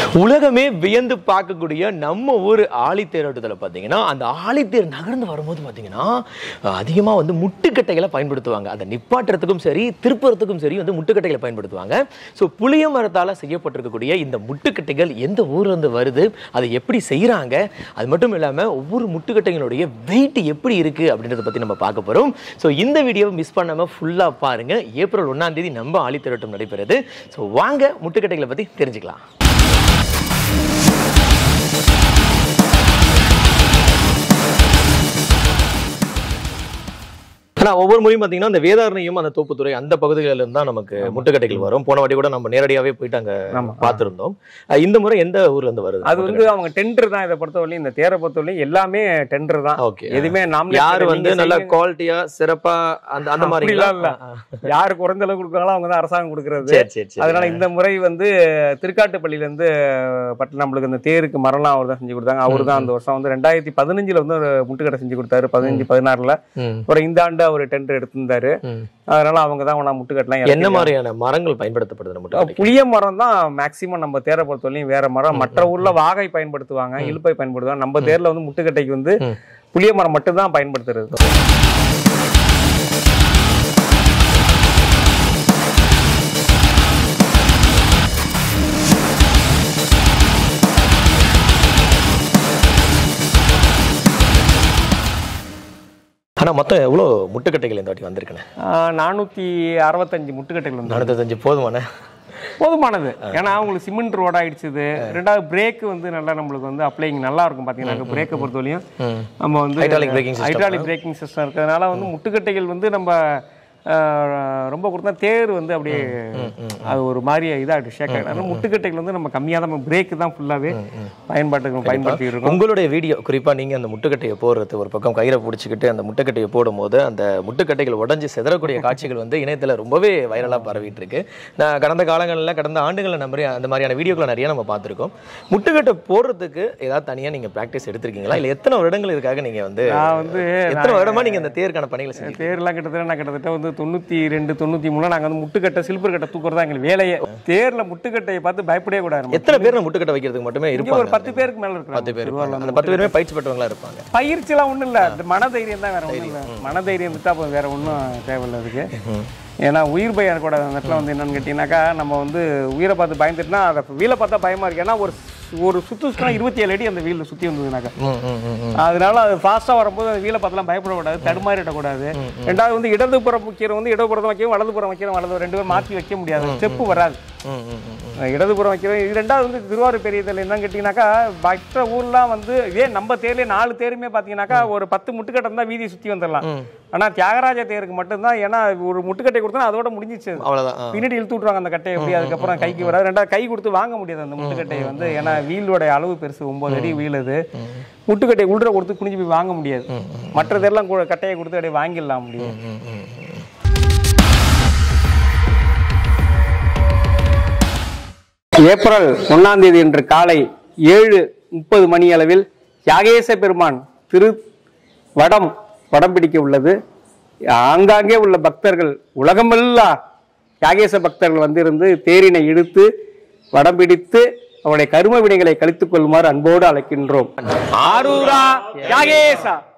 உலகமே வியந்து பார்க்கக்கூடிய நம்ம ஊர் ஆழித்தேரோட்டத்தில் பார்த்தீங்கன்னா அந்த ஆழித்தேர் நகர்ந்து வரும்போது பார்த்தீங்கன்னா அதிகமாக வந்து முட்டுக்கட்டைகளை பயன்படுத்துவாங்க அதை நிப்பாட்டுறதுக்கும் சரி திருப்புறத்துக்கும் சரி வந்து முட்டுக்கட்டைகளை பயன்படுத்துவாங்க ஸோ புளிய மரத்தால் செய்யப்பட்டிருக்கக்கூடிய இந்த முட்டுக்கட்டைகள் எந்த ஊர்லேருந்து வருது அதை எப்படி செய்கிறாங்க அது மட்டும் இல்லாமல் ஒவ்வொரு முட்டுக்கட்டைகளுடைய வெயிட் எப்படி இருக்குது அப்படின்றத பற்றி நம்ம பார்க்க போகிறோம் ஸோ இந்த வீடியோவை மிஸ் பண்ணாமல் ஃபுல்லாக பாருங்கள் ஏப்ரல் ஒன்றாம் தேதி நம்ம ஆழித்தேரோட்டம் நடைபெறுது ஸோ வாங்க முட்டுக்கட்டைகளை பற்றி தெரிஞ்சுக்கலாம் ஆனா ஒவ்வொரு முறையும் பாத்தீங்கன்னா அந்த வேதாரண்யம் அந்த தோப்புத்துறை அந்த பகுதிகளில இருந்து தான் நமக்கு முட்டுக்கட்டைகள் வரும் போன வாட்டி கூட நம்ம நேரடியாவே போயிட்டு அங்க ஆமா. பார்த்திருந்தோம் அஹ் இந்த முறை எந்த ஊர்ல இருந்து வருது அது வந்து அவங்க டெண்டர் தான் இதை பொறுத்தவரையும் இந்த தேரை பொறுத்தவரையும் எல்லாமே டெண்டர் தான் ஓகே எதுவுமே நாமளே யாரு நீங்க வந்து நல்ல செய்யுங்க. குவாலிட்டியா சிறப்பா அந்த அந்த மாதிரி அப்படிலாம் இல்ல. யாரு குறைந்த அளவு கொடுக்குறாங்களோ அவங்க தான் அரசாங்கம் கொடுக்கறது சரி சரி சரி அதனால இந்த முறை வந்து திருக்காட்டுப்பள்ளியில இருந்து பட்டு நம்மளுக்கு இந்த தேருக்கு மரம்லாம் அவர் தான் செஞ்சு கொடுத்தாங்க அவர் தான் அந்த வருஷம் வந்து ரெண்டாயிரத்தி பதினஞ்சுல வந்து ஒரு முட்டுக்கடை செஞ்சு கொடுத்தாரு பதினஞ்சு பதினாறுல ம், அப்புறம் இந்த ஆண்டு அவர் டெண்டர் எடுத்திருந்தாரு ம். அதனால அவங்க தான் ஒன்றா முட்டுக்கட்டலாம் என்ன மாதிரியான மரங்கள் பயன்படுத்தப்படுது நம்ம முட்டுக்கட்டைக்கு? புளிய மரம் தான் மேக்சிமம் நம்ம தேரை பொறுத்தவரையும் வேற மரம் மற்ற ஊர்ல வாகை பயன்படுத்துவாங்க இழுப்பை பயன்படுத்துவாங்க நம்ம தேர்ல வந்து முட்டுக்கட்டைக்கு வந்து ம். புளிய மரம் மட்டும் தான் பயன்படுத்துறது ஆனா மொத்தம் எவ்வளவு முட்டுக்கட்டைகள் இந்த வாட்டி வந்திருக்குண்ணே ஆஹ் நானூத்தி அறுபத்தஞ்சு முட்டுக்கட்டைகள் வந்து நானூத்தஞ்சு போதுமாண்ணே போதுமானது ஏன்னா உங்களுக்கு சிமெண்ட் ரோட் ஆயிடுச்சுது ரெண்டாவது பிரேக் வந்து நல்லா நம்மளுக்கு வந்து அப்ளைங் நல்லா இருக்கும் பாத்தீங்கன்னா பிரேக்கை பொறுத்தவரையும் ம். நம்ம வந்து Hydraulic braking system. Hydraulic braking system இருக்கிறதுனால வந்து முட்டுக்கட்டைகள் வந்து நம்ம ஆஹ், ரொம்ப கொடுத்தா தேர் வந்து அப்படியே அது ஒரு மாதிரி இதாகிட்டு ஷேக் ஆகிடும் அதனால முட்டுக்கட்டைகள் வந்து நம்ம கம்மியாக தான் பிரேக் தான் ஃபுல்லாவே பயன்பாட்டுக்கு பயன்படுத்தி இருக்கோம் உங்களுடைய வீடியோ குறிப்பா நீங்க அந்த முட்டுக்கட்டையை போடுறது ஒரு பக்கம் கயிறை பிடிச்சிக்கிட்டு அந்த முட்டுக்கட்டையை போடும்போது அந்த முட்டுக்கட்டைகள் உடைஞ்சு சிதறக்கூடிய காட்சிகள் வந்து இணையத்துல ரொம்பவே வைரலா பரவிட்டு இருக்கு நான் கடந்த காலங்களில் கடந்த ஆண்டுகளில் நம்ம அந்த மாதிரியான வீடியோக்களை நிறைய நம்ம பார்த்திருக்கோம் முட்டுக்கட்டை போடுறதுக்கு ஏதாவது தனியா நீங்க பிராக்டிஸ் எடுத்திருக்கீங்களா இல்ல எத்தனை வருடங்கள் இதுக்காக நீங்க வந்து நான் வந்து எத்தனை வருடமா நீங்க இந்த தேருக்கான பணிகளை செஞ்சீங்க தேர்லாம் கிட்டத்தட்ட நான் கிட்டத்தட்ட வந்து தொண்ணூத்தி ரெண்டு தொண்ணூத்தி மூணுல நாங்க வந்து முட்டுக்கட்டை சில்பர் கட்டை தூக்குறதா எங்களுக்கு வேலையே தேர்ல முட்டுக்கட்டையை பார்த்து பயப்படவே கூடாது நம்ம. எத்தனை பேர் முட்டுக்கட்டை வைக்கிறதுக்கு மட்டுமே இங்க இருப்பாங்க ஒரு பத்து பேருக்கு மேல இருக்கிறாங்க பத்து பேர் திருவாரூர்ல இருப்பாங்க. அந்த பத்து பேருமே பயிற்சி பெற்றவங்களா இருப்பாங்க பயிற்சி எல்லாம் ஒண்ணும் இல்ல இந்த மனதைரியம் தான் வேற ஒண்ணும் இல்ல மனதைரியம் விட்டா போதும் வேற ஒண்ணும் தேவையில்ல அதுக்கு ஏன்னா உயிர் பயம் கூட அந்த இடத்துல வந்து என்னன்னு கேட்டீங்கன்னாக்கா நம்ம வந்து உயிரை பார்த்து பயந்துட்டுனா அதை வீலை பார்த்தா பயமா இருக்கு ஏன்னா ஒரு ஒரு சுத்து சுத்தினா இருபத்தி ஏழு அடி அந்த வீல்ல சுத்தி வந்ததுனாக்கா ம், ம், ம், ம். அதனால அது ஃபாஸ்ட்டாக வரும்போது அந்த வீலை பார்த்தலாம் பயப்படக்கூடாது தடுமாறிடக்கூடாது ரெண்டாவது வந்து இடதுபுறம் வைக்கிறவங்க வந்து இடதுபுறத்தை வைக்கவும் வலதுபுறம் வைக்கிறோம் வலது ரெண்டு பேரும் மாற்றி வைக்க முடியாது ஸ்டெப்பு வராது ம், ம், ம், ம். இடதுபுறம் வைக்கிறோம் இது ரெண்டாவது வந்து திருவாரூர் பெரிய இதில் என்னன்னு கேட்டிங்கனாக்கா மற்ற ஊர்லாம் வந்து இதே நம்ம தேர்லேயே நாலு தேருமே பார்த்தீங்கன்னாக்கா ஒரு பத்து முட்டுக்கட்டை தான் வீதியை சுற்றி வந்துடலாம் ஆனால் தியாகராஜ தேருக்கு மட்டும்தான் ஏன்னா ஒரு முட்டுக்கட்டை கொடுத்தா அதோட முடிஞ்சிச்சு அது. அவ்வளவுதான் ஆ. பின்னாடி இழுத்து விட்ருவாங்க அந்த கட்டையை எப்படி அதுக்கப்புறம் கைக்கு வராது ரெண்டாவது கை கொடுத்து வாங்க முடியாது அந்த முட்டுக்கட்டையை வந்து ஏன்னா வீலோட அளவு பெருசு ஒன்பது அடி வீல் அது முட்டுக்கட்டையை உள்ள கொடுத்து குனிஞ்சு போய் வாங்க முடியாது மற்றதெல்லாம் கூட கட்டையை கொடுத்து அப்படியே வாங்கிடலாம் முடியும் ம், ம், ம். ஏப்ரல் ஒன்னாம் தேதி இன்று காலை ஏழு முப்பது மணி அளவில் யாகேச பெருமான் திரு வடம் வடம் பிடிக்க உள்ளது ஆங்காங்கே உள்ள பக்தர்கள் உலகமெல்லாம் யாகேச பக்தர்கள் வந்திருந்து தேரினை இழுத்து வடம் பிடித்து அவருடைய கரும வினைகளை கழித்துக் கொள்ளுமாறு அன்போடு அழைக்கின்றோம் ஆரூரா யாகேசா